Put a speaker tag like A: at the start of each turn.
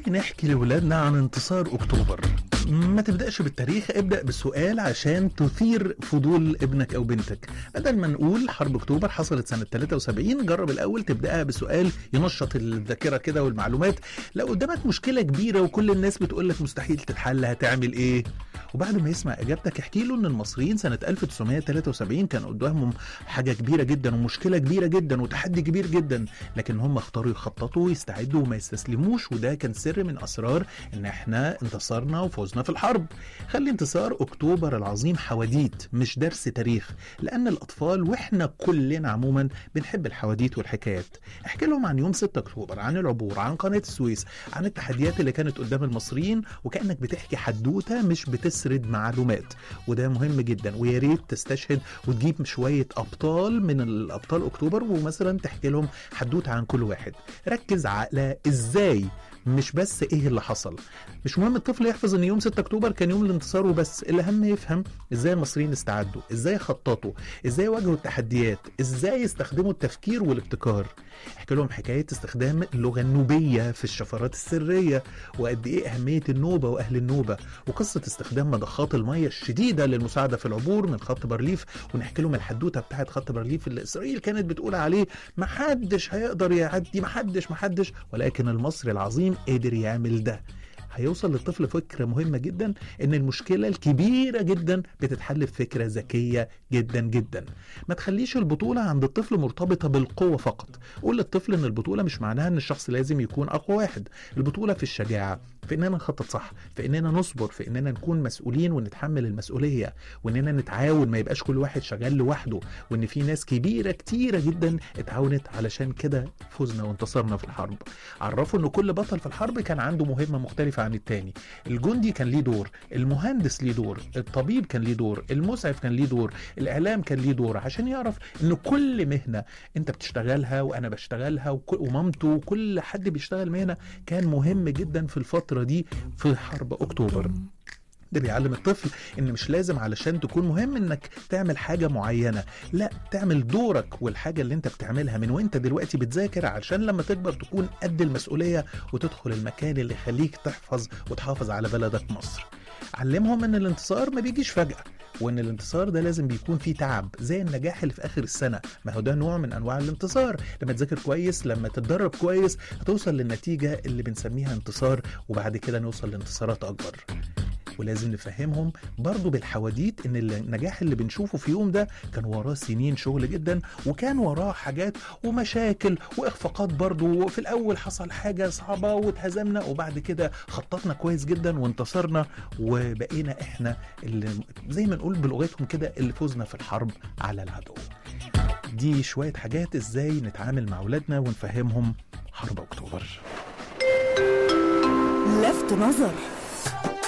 A: نحكي لولادنا عن انتصار اكتوبر ما تبداش بالتاريخ ابدا بسؤال عشان تثير فضول ابنك او بنتك بدل ما نقول حرب اكتوبر حصلت سنه 73 جرب الاول تبداها بسؤال ينشط الذاكره كده والمعلومات لو قدامك مشكله كبيره وكل الناس بتقول لك مستحيل تتحل هتعمل ايه وبعد ما يسمع اجابتك احكي له ان المصريين سنه 1973 كان قدامهم حاجه كبيره جدا ومشكله كبيره جدا وتحدي كبير جدا لكن هم اختاروا يخططوا ويستعدوا وما يستسلموش وده كان سر من اسرار ان احنا انتصرنا وفوزنا في الحرب خلي انتصار اكتوبر العظيم حواديت مش درس تاريخ لان الاطفال واحنا كلنا عموما بنحب الحواديت والحكايات احكي لهم عن يوم 6 اكتوبر عن العبور عن قناه السويس عن التحديات اللي كانت قدام المصريين وكانك بتحكي حدوته مش بتسرد معلومات وده مهم جدا ويا ريت تستشهد وتجيب شويه ابطال من الابطال اكتوبر ومثلا تحكي لهم حدوته عن كل واحد ركز على ازاي مش بس ايه اللي حصل مش مهم الطفل يحفظ ان يوم 6 اكتوبر كان يوم الانتصار وبس الاهم يفهم ازاي المصريين استعدوا ازاي خططوا ازاي واجهوا التحديات ازاي استخدموا التفكير والابتكار احكي لهم حكايه استخدام اللغه النوبيه في الشفرات السريه وقد ايه اهميه النوبه واهل النوبه وقصه استخدام مضخات الميه الشديده للمساعده في العبور من خط بارليف ونحكي لهم الحدوته بتاعت خط بارليف اللي اسرائيل كانت بتقول عليه محدش هيقدر يعدي محدش محدش ولكن المصري العظيم قدر يعمل ده هيوصل للطفل فكرة مهمة جدا ان المشكلة الكبيرة جدا بتتحل بفكرة ذكية جدا جدا ما تخليش البطولة عند الطفل مرتبطة بالقوة فقط قول للطفل ان البطولة مش معناها ان الشخص لازم يكون اقوى واحد البطولة في الشجاعة في اننا نخطط صح في اننا نصبر في اننا نكون مسؤولين ونتحمل المسؤولية واننا نتعاون ما يبقاش كل واحد شغال لوحده وان في ناس كبيرة كتيرة جدا اتعاونت علشان كده فزنا وانتصرنا في الحرب عرفوا ان كل بطل في الحرب كان عنده مهمة مختلفة عن التاني الجندي كان ليه دور المهندس ليه دور الطبيب كان ليه دور المسعف كان ليه دور الاعلام كان ليه دور عشان يعرف ان كل مهنه انت بتشتغلها وانا بشتغلها وك- ومامته وكل حد بيشتغل مهنه كان مهم جدا في الفتره دي في حرب اكتوبر ده بيعلم الطفل ان مش لازم علشان تكون مهم انك تعمل حاجة معينة لا تعمل دورك والحاجة اللي انت بتعملها من وانت دلوقتي بتذاكر علشان لما تكبر تكون قد المسؤولية وتدخل المكان اللي يخليك تحفظ وتحافظ على بلدك مصر علمهم ان الانتصار ما بيجيش فجأة وان الانتصار ده لازم بيكون فيه تعب زي النجاح اللي في اخر السنه ما هو ده نوع من انواع الانتصار لما تذاكر كويس لما تتدرب كويس هتوصل للنتيجه اللي بنسميها انتصار وبعد كده نوصل لانتصارات اكبر ولازم نفهمهم برضو بالحواديت ان النجاح اللي بنشوفه في يوم ده كان وراه سنين شغل جدا وكان وراه حاجات ومشاكل واخفاقات برضو وفي الاول حصل حاجة صعبة واتهزمنا وبعد كده خططنا كويس جدا وانتصرنا وبقينا احنا اللي زي ما نقول بلغتهم كده اللي فزنا في الحرب على العدو دي شوية حاجات ازاي نتعامل مع اولادنا ونفهمهم حرب اكتوبر
B: لفت نظر